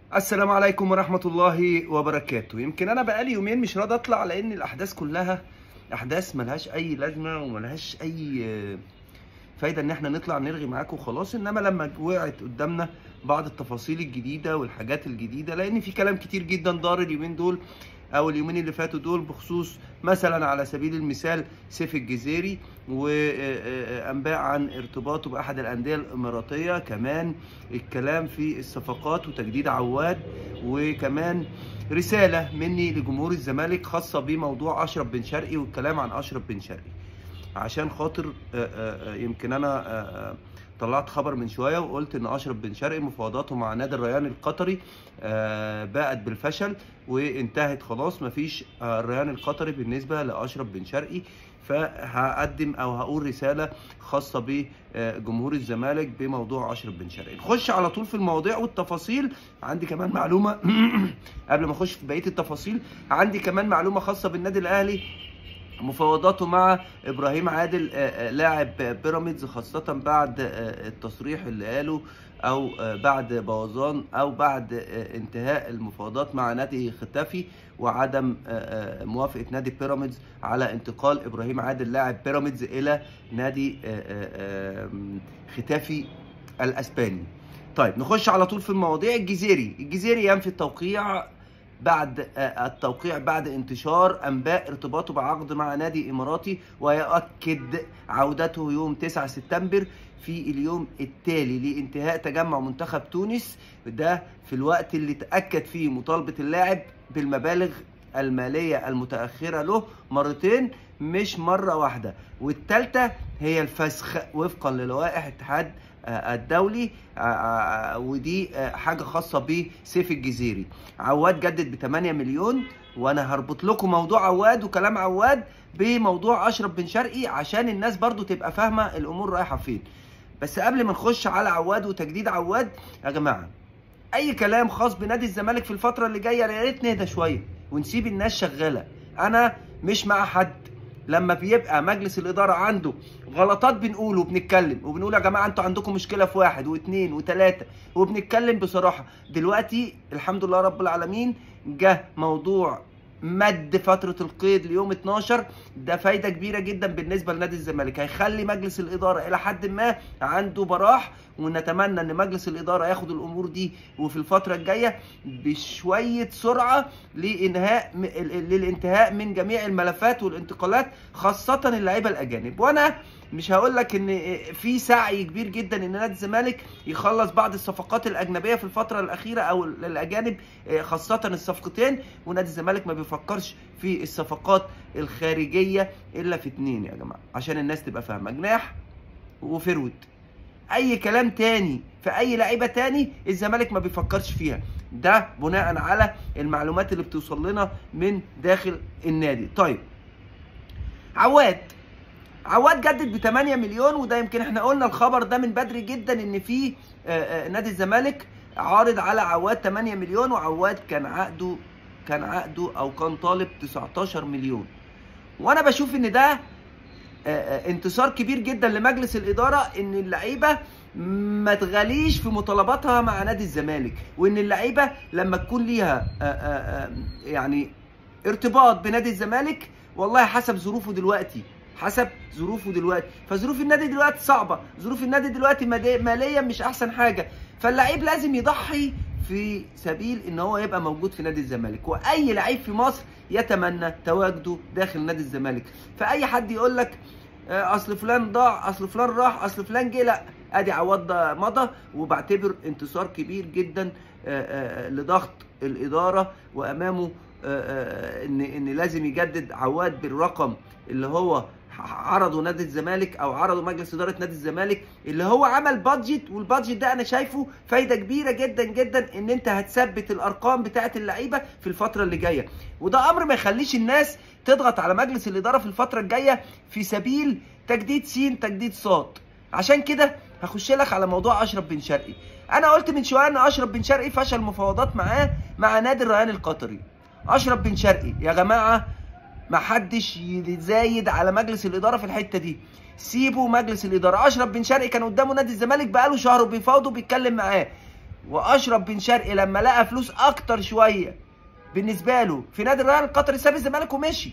السلام عليكم ورحمة الله وبركاته يمكن أنا بقالي يومين مش راضي أطلع لأن الأحداث كلها أحداث ملهاش أي لازمة وملهاش أي آه، فايدة إن إحنا نطلع نرغي معاكم وخلاص إنما لما وقعت قدامنا بعض التفاصيل الجديدة والحاجات الجديدة لأن في كلام كتير جدا دار اليومين دول أو اليومين اللي فاتوا دول بخصوص مثلا على سبيل المثال سيف الجزيري وأنباء عن ارتباطه بأحد الأندية الإماراتية كمان الكلام في الصفقات وتجديد عواد وكمان رسالة مني لجمهور الزمالك خاصة بموضوع أشرف بن شرقي والكلام عن أشرف بن شرقي عشان خاطر آه، آه، آه، يمكن أنا آه، آه، طلعت خبر من شوية وقلت إن أشرف بن شرقي مفاوضاته مع نادي الريان القطري آه، باءت بالفشل وانتهت خلاص مفيش آه، الريان القطري بالنسبة لأشرف بن شرقي فهقدم او هقول رساله خاصه بجمهور الزمالك بموضوع اشرف بن شرقي نخش على طول في المواضيع والتفاصيل عندي كمان معلومه قبل ما اخش في بقيه التفاصيل عندي كمان معلومه خاصه بالنادي الاهلي مفاوضاته مع ابراهيم عادل آه، آه، لاعب بيراميدز خاصه بعد آه، التصريح اللي قاله او آه، بعد بوظان او بعد آه، انتهاء المفاوضات مع نادي ختافي وعدم آه، آه، موافقه نادي بيراميدز على انتقال ابراهيم عادل لاعب بيراميدز الى نادي آه، آه، آه، ختافي الاسباني. طيب نخش على طول في المواضيع الجزيري، الجزيري ينفي التوقيع بعد آه، التوقيع بعد انتشار انباء ارتباطه بعقد مع نادي اماراتي ويؤكد عودته يوم 9 سبتمبر في اليوم التالي لانتهاء تجمع منتخب تونس ده في الوقت اللي تاكد فيه مطالبه اللاعب بالمبالغ الماليه المتاخره له مرتين مش مره واحده والثالثه هي الفسخ وفقا للوائح الاتحاد آه، الدولي آه، آه، ودي آه، حاجه خاصه بسيف الجزيري عواد جدد ب 8 مليون وانا هربط لكم موضوع عواد وكلام عواد بموضوع اشرف بن شرقي عشان الناس برضو تبقى فاهمه الامور رايحه فين بس قبل ما نخش على عواد وتجديد عواد يا جماعه اي كلام خاص بنادي الزمالك في الفتره اللي جايه يا ريت نهدى شويه ونسيب الناس شغاله انا مش مع حد لما بيبقى مجلس الاداره عنده غلطات بنقول وبنتكلم وبنقول يا جماعه انتوا عندكم مشكله في واحد واثنين وثلاثه وبنتكلم بصراحه دلوقتي الحمد لله رب العالمين جه موضوع مد فترة القيد ليوم 12 ده فايدة كبيرة جدا بالنسبة لنادي الزمالك هيخلي مجلس الإدارة إلى حد ما عنده براح ونتمنى ان مجلس الاداره ياخد الامور دي وفي الفتره الجايه بشويه سرعه لانهاء م- ال- ال- للانتهاء من جميع الملفات والانتقالات خاصه اللعيبه الاجانب وانا مش هقول لك ان في سعي كبير جدا ان نادي الزمالك يخلص بعض الصفقات الاجنبيه في الفتره الاخيره او الاجانب خاصه الصفقتين ونادي الزمالك ما بيفكرش في الصفقات الخارجيه الا في اتنين يا جماعه عشان الناس تبقى فاهمه جناح وفرود اي كلام تاني في اي لعيبه تاني الزمالك ما بيفكرش فيها ده بناء على المعلومات اللي بتوصل لنا من داخل النادي طيب عواد عواد جدد ب 8 مليون وده يمكن احنا قلنا الخبر ده من بدري جدا ان في آه، آه، نادي الزمالك عارض على عواد 8 مليون وعواد كان عقده كان عقده او كان طالب 19 مليون وانا بشوف ان ده آه، آه، انتصار كبير جدا لمجلس الاداره ان اللعيبه ما تغاليش في مطالباتها مع نادي الزمالك وان اللعيبه لما تكون ليها آه، آه، آه، يعني ارتباط بنادي الزمالك والله حسب ظروفه دلوقتي حسب ظروفه دلوقتي فظروف النادي دلوقتي صعبه ظروف النادي دلوقتي مادي- ماليا مش احسن حاجه فاللعيب لازم يضحي في سبيل ان هو يبقى موجود في نادي الزمالك واي لعيب في مصر يتمنى تواجده داخل نادي الزمالك فاي حد يقول لك آه، اصل فلان ضاع اصل فلان راح اصل فلان جه لا ادي عوض ده مضى وبعتبر انتصار كبير جدا آه، آه، لضغط الاداره وامامه آه، آه، ان ان لازم يجدد عواد بالرقم اللي هو عرضوا نادي الزمالك او عرضوا مجلس اداره نادي الزمالك اللي هو عمل بادجت والبادجت ده انا شايفه فايده كبيره جدا جدا ان انت هتثبت الارقام بتاعه اللعيبه في الفتره اللي جايه وده امر ما يخليش الناس تضغط على مجلس الاداره في الفتره الجايه في سبيل تجديد سين تجديد صاد عشان كده هخش لك على موضوع اشرف بن شرقي انا قلت من شويه ان اشرف بن شرقي فشل مفاوضات معاه مع نادي الريان القطري اشرف بن شرقي يا جماعه ما حدش يزايد على مجلس الاداره في الحته دي سيبوا مجلس الاداره اشرف بن شرقي كان قدامه نادي الزمالك بقاله شهر وبيفاوضه وبيتكلم معاه واشرف بن شرقي لما لقى فلوس اكتر شويه بالنسبه له في نادي الريال القطري ساب الزمالك ومشي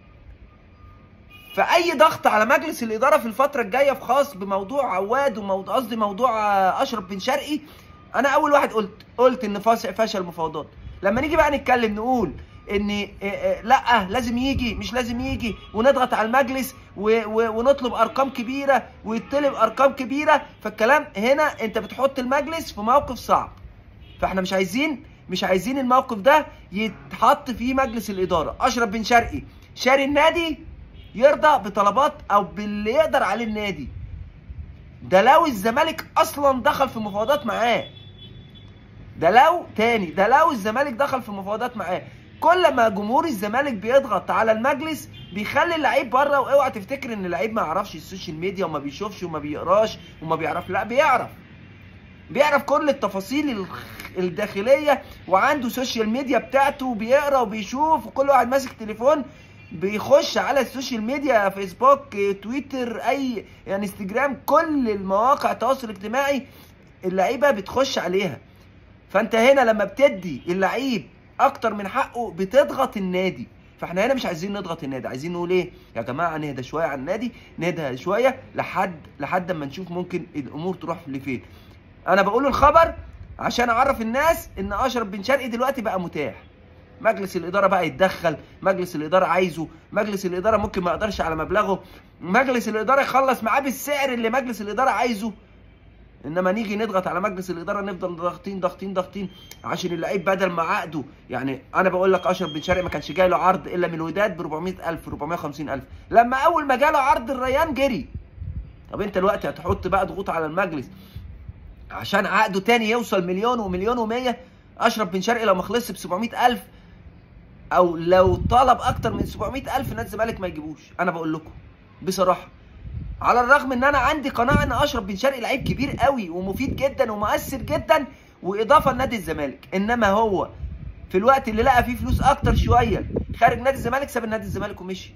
فاي ضغط على مجلس الاداره في الفتره الجايه في خاص بموضوع عواد وموضوع قصدي موضوع آه، اشرف بن شرقي انا اول واحد قلت قلت ان فاس- فشل مفاوضات لما نيجي بقى نتكلم نقول ان آه، آه، لا لازم يجي مش لازم يجي ونضغط على المجلس و- و- ونطلب ارقام كبيره ويطلب ارقام كبيره فالكلام هنا انت بتحط المجلس في موقف صعب فاحنا مش عايزين مش عايزين الموقف ده يتحط فيه مجلس الاداره اشرف بن شرقي شاري النادي يرضى بطلبات او باللي يقدر عليه النادي ده لو الزمالك اصلا دخل في مفاوضات معاه ده لو تاني ده لو الزمالك دخل في مفاوضات معاه كل ما جمهور الزمالك بيضغط على المجلس بيخلي اللعيب بره واوعى تفتكر ان اللعيب ما يعرفش السوشيال ميديا وما بيشوفش وما بيقراش وما بيعرف لا بيعرف بيعرف كل التفاصيل الخ- الداخليه وعنده سوشيال ميديا بتاعته وبيقرا وبيشوف وكل واحد ماسك تليفون بيخش على السوشيال ميديا فيسبوك تويتر اي يعني انستجرام كل المواقع التواصل الاجتماعي اللعيبه بتخش عليها فانت هنا لما بتدي اللعيب اكتر من حقه بتضغط النادي فاحنا هنا مش عايزين نضغط النادي عايزين نقول ايه يا جماعه نهدى شويه على النادي نهدى شويه لحد لحد اما نشوف ممكن الامور تروح لفين انا بقول الخبر عشان اعرف الناس ان اشرف بن شرقي دلوقتي بقى متاح مجلس الاداره بقى يتدخل مجلس الاداره عايزه مجلس الاداره ممكن ما يقدرش على مبلغه مجلس الاداره يخلص معاه بالسعر اللي مجلس الاداره عايزه انما نيجي نضغط على مجلس الاداره نفضل ضاغطين ضاغطين ضاغطين عشان اللعيب بدل ما عقده يعني انا بقول لك اشرف بن شرقي ما كانش جاي له عرض الا من الوداد ب 400000 450000 لما اول ما جاله عرض الريان جري طب انت دلوقتي هتحط بقى ضغوط على المجلس عشان عقده تاني يوصل مليون ومليون ومية اشرف بن شرقي لو ما خلصش ب 700000 او لو طلب اكتر من 700000 نادي الزمالك ما يجيبوش انا بقول لكم بصراحه على الرغم ان انا عندي قناعه ان اشرف بن شرقي لعيب كبير قوي ومفيد جدا ومؤثر جدا واضافه لنادي الزمالك انما هو في الوقت اللي لقى فيه فلوس اكتر شويه خارج نادي الزمالك ساب النادي الزمالك ومشي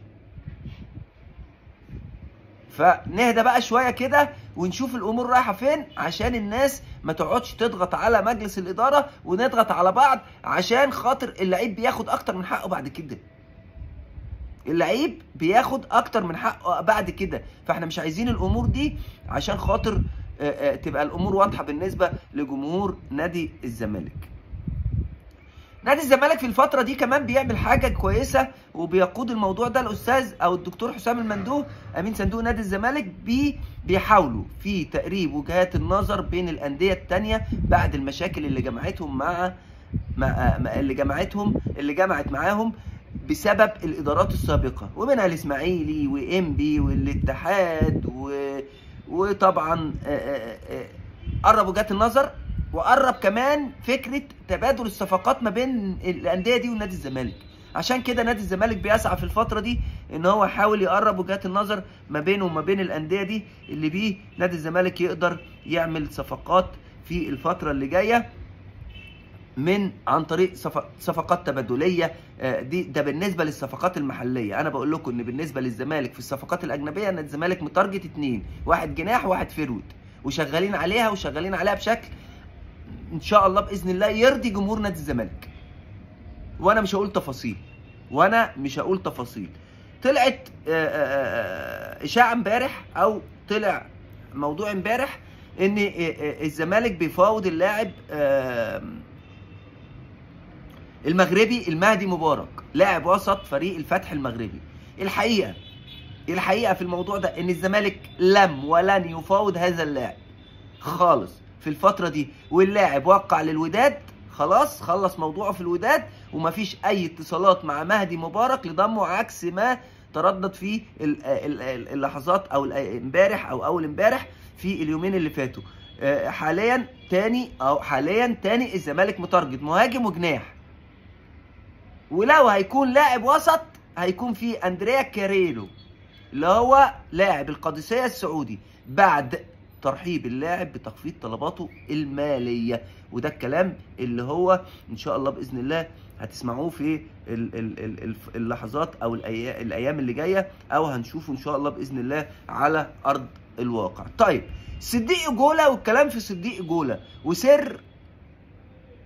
فنهدى بقى شويه كده ونشوف الامور رايحه فين عشان الناس ما تقعدش تضغط على مجلس الاداره ونضغط على بعض عشان خاطر اللعيب بياخد اكتر من حقه بعد كده اللعيب بياخد اكتر من حقه بعد كده فاحنا مش عايزين الامور دي عشان خاطر آه، آه، تبقى الامور واضحه بالنسبه لجمهور نادي الزمالك نادي الزمالك في الفتره دي كمان بيعمل حاجه كويسه وبيقود الموضوع ده الاستاذ او الدكتور حسام المندوه امين صندوق نادي الزمالك بي بيحاولوا في تقريب وجهات النظر بين الانديه التانية بعد المشاكل اللي جمعتهم مع مع مع- اللي جمعتهم اللي جمعت معاهم بسبب الادارات السابقه ومنها الاسماعيلي وانبي والاتحاد و... وطبعا آه، آه، آه، قرب وجهات النظر وقرب كمان فكره تبادل الصفقات ما بين الانديه دي ونادي الزمالك عشان كده نادي الزمالك بيسعى في الفتره دي ان هو يحاول يقرب وجهات النظر ما بينه وما بين الانديه دي اللي بيه نادي الزمالك يقدر يعمل صفقات في الفتره اللي جايه من عن طريق صف- صفقات تبادليه آه، دي ده بالنسبه للصفقات المحليه انا بقول لكم ان بالنسبه للزمالك في الصفقات الاجنبيه ان الزمالك متارجت اتنين واحد جناح وواحد فيرود وشغالين عليها وشغالين عليها بشكل ان شاء الله باذن الله يرضي جمهور نادي الزمالك وانا مش هقول تفاصيل وانا مش هقول تفاصيل طلعت آه، آه، آه، اشاعه امبارح او طلع موضوع امبارح ان آه، آه، الزمالك بيفاوض اللاعب آه، المغربي المهدي مبارك لاعب وسط فريق الفتح المغربي الحقيقه الحقيقه في الموضوع ده ان الزمالك لم ولن يفاوض هذا اللاعب خالص في الفتره دي واللاعب وقع للوداد خلاص خلص موضوعه في الوداد ومفيش اي اتصالات مع مهدي مبارك لضمه عكس ما تردد فيه ال- ال- ال- اللحظات او ال- امبارح او اول امبارح في اليومين اللي فاتوا آه، حاليا تاني او حاليا تاني الزمالك متارجت مهاجم وجناح ولو هيكون لاعب وسط هيكون في اندريا كاريلو اللي هو لاعب القادسيه السعودي بعد ترحيب اللاعب بتخفيض طلباته الماليه وده الكلام اللي هو ان شاء الله باذن الله هتسمعوه في ال- ال- ال- الف- اللحظات او الأيا- الايام اللي جايه او هنشوفه ان شاء الله باذن الله على ارض الواقع طيب صديق جوله والكلام في صديق جوله وسر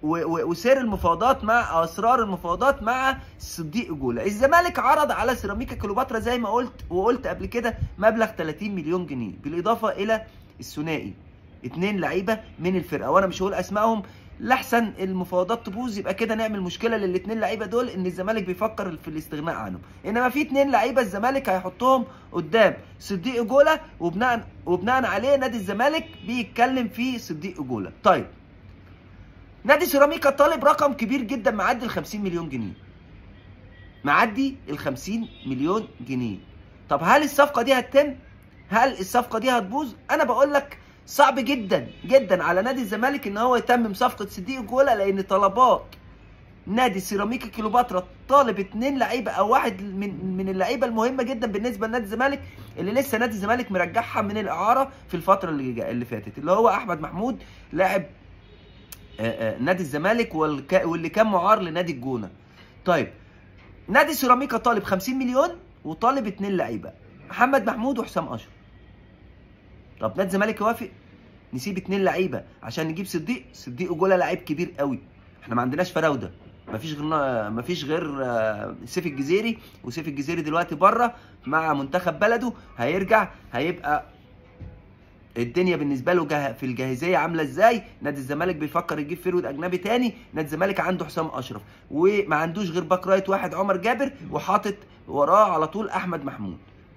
وسير المفاوضات مع اسرار المفاوضات مع صديق جوله الزمالك عرض على سيراميكا كليوباترا زي ما قلت وقلت قبل كده مبلغ 30 مليون جنيه بالاضافه الى الثنائي اتنين لعيبه من الفرقه وانا مش هقول اسمائهم لاحسن المفاوضات تبوظ يبقى كده نعمل مشكله للاثنين لعيبه دول ان الزمالك بيفكر في الاستغناء عنهم انما في اثنين لعيبه الزمالك هيحطهم قدام صديق جوله وبناء وبناء عليه نادي الزمالك بيتكلم في صديق جوله طيب نادي سيراميكا طالب رقم كبير جدا معدي ال 50 مليون جنيه معدي ال 50 مليون جنيه طب هل الصفقه دي هتتم هل الصفقه دي هتبوظ انا بقول لك صعب جدا جدا على نادي الزمالك ان هو يتمم صفقه صديق جوله لان طلبات نادي سيراميكا كيلوباترا طالب اثنين لعيبه او واحد من من اللعيبه المهمه جدا بالنسبه لنادي الزمالك اللي لسه نادي الزمالك مرجعها من الاعاره في الفتره اللي اللي فاتت اللي هو احمد محمود لاعب نادي الزمالك واللي كان معار لنادي الجونه. طيب نادي سيراميكا طالب 50 مليون وطالب اثنين لعيبه محمد محمود وحسام اشرف. طب نادي الزمالك يوافق نسيب اثنين لعيبه عشان نجيب صديق صديق جوله لعيب كبير قوي احنا ما عندناش فراوده مفيش غير مفيش غير سيف الجزيري وسيف الجزيري دلوقتي بره مع منتخب بلده هيرجع هيبقى الدنيا بالنسبه له جه في الجاهزيه عامله ازاي نادي الزمالك بيفكر يجيب فيرود اجنبي تاني نادي الزمالك عنده حسام اشرف وما عندوش غير باك رايت واحد عمر جابر وحاطط وراه على طول احمد محمود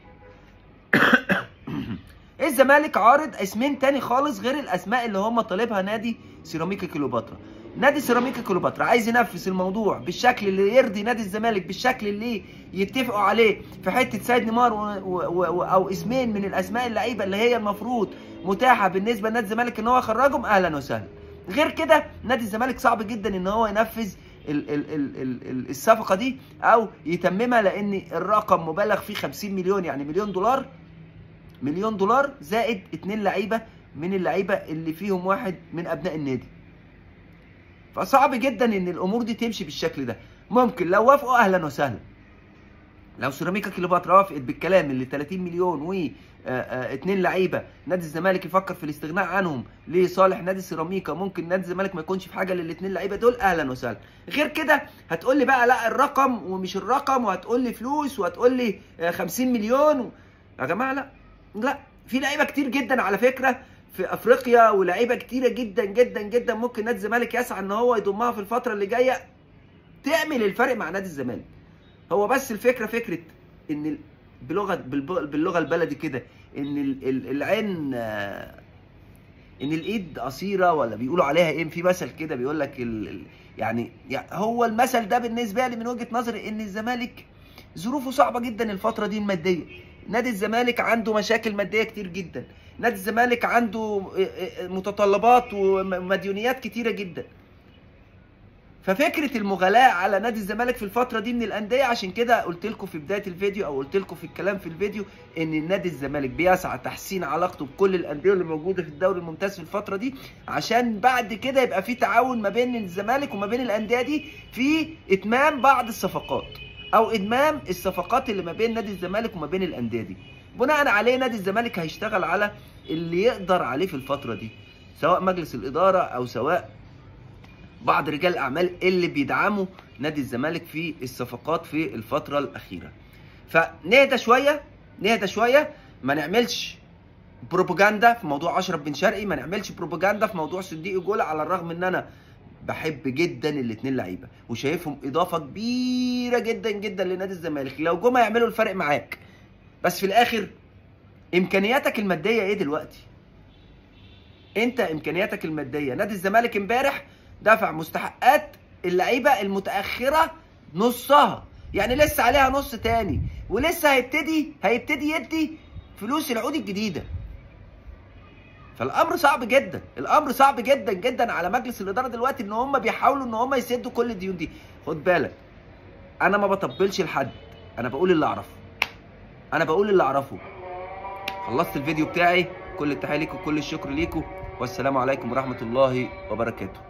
الزمالك عارض اسمين تاني خالص غير الاسماء اللي هم طالبها نادي سيراميكا كليوباترا نادي سيراميكا كليوباترا عايز ينفذ الموضوع بالشكل اللي يرضي نادي الزمالك بالشكل اللي يتفقوا عليه في حته سيد نيمار و... و... و... او اسمين من الاسماء اللعيبه اللي هي المفروض متاحه بالنسبه لنادي الزمالك ان هو يخرجهم اهلا وسهلا غير كده نادي الزمالك صعب جدا ان هو ينفذ ال ال ال ال الصفقه دي او يتممها لان الرقم مبالغ فيه 50 مليون يعني مليون دولار مليون دولار زائد اتنين لعيبه من اللعيبه اللي فيهم واحد من ابناء النادي فصعب جدا ان الامور دي تمشي بالشكل ده ممكن لو وافقوا اهلا وسهلا لو سيراميكا كليوباترا وافقت بالكلام اللي 30 مليون و اتنين لعيبه نادي الزمالك يفكر في الاستغناء عنهم لصالح نادي سيراميكا ممكن نادي الزمالك ما يكونش في حاجه للاثنين لعيبه دول اهلا وسهلا غير كده هتقول لي بقى لا الرقم ومش الرقم وهتقول لي فلوس وهتقول لي 50 مليون و... يا جماعه لا لا في لعيبه كتير جدا على فكره في افريقيا ولاعيبه كتيره جدا جدا جدا ممكن نادي الزمالك يسعى ان هو يضمها في الفتره اللي جايه تعمل الفرق مع نادي الزمالك هو بس الفكره فكره ان بلغه باللغه البلدي كده ان العين ان الايد قصيره ولا بيقولوا عليها ايه في مثل كده بيقول لك يعني, يعني هو المثل ده بالنسبه لي من وجهه نظري ان الزمالك ظروفه صعبه جدا الفتره دي الماديه نادي الزمالك عنده مشاكل ماديه كتير جدا نادي الزمالك عنده متطلبات ومديونيات كتيره جدا ففكره المغالاه على نادي الزمالك في الفتره دي من الانديه عشان كده قلت لكم في بدايه الفيديو او قلت لكم في الكلام في الفيديو ان نادي الزمالك بيسعى تحسين علاقته بكل الانديه اللي موجوده في الدوري الممتاز في الفتره دي عشان بعد كده يبقى في تعاون ما بين الزمالك وما بين الانديه دي في اتمام بعض الصفقات او ادمام الصفقات اللي ما بين نادي الزمالك وما بين الانديه دي بناء عليه نادي الزمالك هيشتغل على اللي يقدر عليه في الفتره دي سواء مجلس الاداره او سواء بعض رجال الاعمال اللي بيدعموا نادي الزمالك في الصفقات في الفتره الاخيره فنهدى شويه نهدى شويه ما نعملش بروباجندا في موضوع اشرف بن شرقي ما نعملش بروباجندا في موضوع صديق جوله على الرغم ان انا بحب جدا الاثنين لعيبه وشايفهم اضافه كبيره جدا جدا لنادي الزمالك لو جم يعملوا الفرق معاك بس في الاخر امكانياتك الماديه ايه دلوقتي انت امكانياتك الماديه نادي الزمالك امبارح دفع مستحقات اللعيبه المتاخره نصها يعني لسه عليها نص تاني ولسه هيبتدي هيبتدي يدي فلوس العقود الجديده فالامر صعب جدا الامر صعب جدا جدا على مجلس الاداره دلوقتي ان هم بيحاولوا ان هم يسدوا كل الديون دي خد بالك انا ما بطبلش لحد انا بقول اللي اعرفه انا بقول اللي اعرفه خلصت الفيديو بتاعي كل التحيه ليكم وكل الشكر ليكم والسلام عليكم ورحمه الله وبركاته